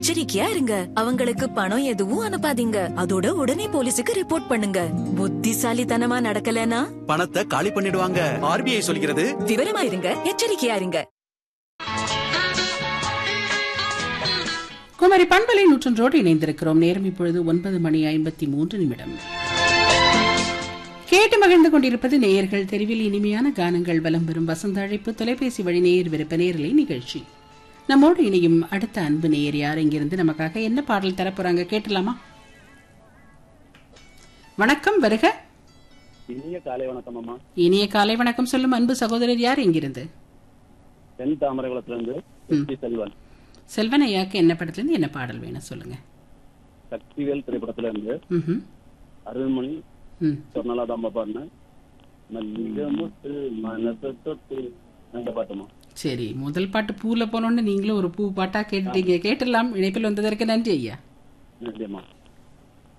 எச்சரிக்கையா இருங்க அவங்களுக்கு பணம் எதுவும் அனுப்பாதீங்க அதோட உடனே போலீஸுக்கு ரிப்போர்ட் பண்ணுங்க புத்திசாலித்தனமா நடக்கலனா பணத்தை காலி பண்ணிடுவாங்க ஆர்பிஐ சொல்கிறது விவரமா இருங்க எச்சரிக்கையா இருங்க குமரி பண்பலை நூற்றொன்றோடு இணைந்திருக்கிறோம் நேரம் இப்பொழுது ஒன்பது மணி ஐம்பத்தி மூன்று நிமிடம் கேட்டு மகிழ்ந்து கொண்டிருப்பது நேயர்கள் தெருவில் இனிமையான கானங்கள் வலம் பெறும் வசந்த அழைப்பு தொலைபேசி வழி நேயர் விருப்ப நேரலை நிகழ்ச்சி நம்மோடு இணையும் அடுத்த அன்பு நேயர் யார் இங்கிருந்து நமக்காக என்ன பாடல் தரப்போறாங்க கேட்டலாமா வணக்கம் வருக இனிய காலை வணக்கம் அம்மா இனிய காலை வணக்கம் சொல்லும் அன்பு சகோதரர் யார் இங்கிருந்து தென் தாமரைகுளத்துல இருந்து எஸ்பி செல்வன் செல்வன் ஐயாக்கு என்ன படத்துலேருந்து என்ன பாடல் வேணும் சொல்லுங்க சக்திவேல் திரைப்படத்துல இருந்து ம்ஹும். அருள்மணி ம் சொர்ணலாதா அம்மா பாடின மல்லிகை முத்து மனச தொட்டு அந்த பாட்டுமா சரி முதல் பாட்டு பூல போனோன்னு நீங்களும் ஒரு பூ பாட்டா கேட்டுட்டீங்க கேட்டலாம் இணைப்பில் வந்ததற்கு நன்றி ஐயா நன்றிம்மா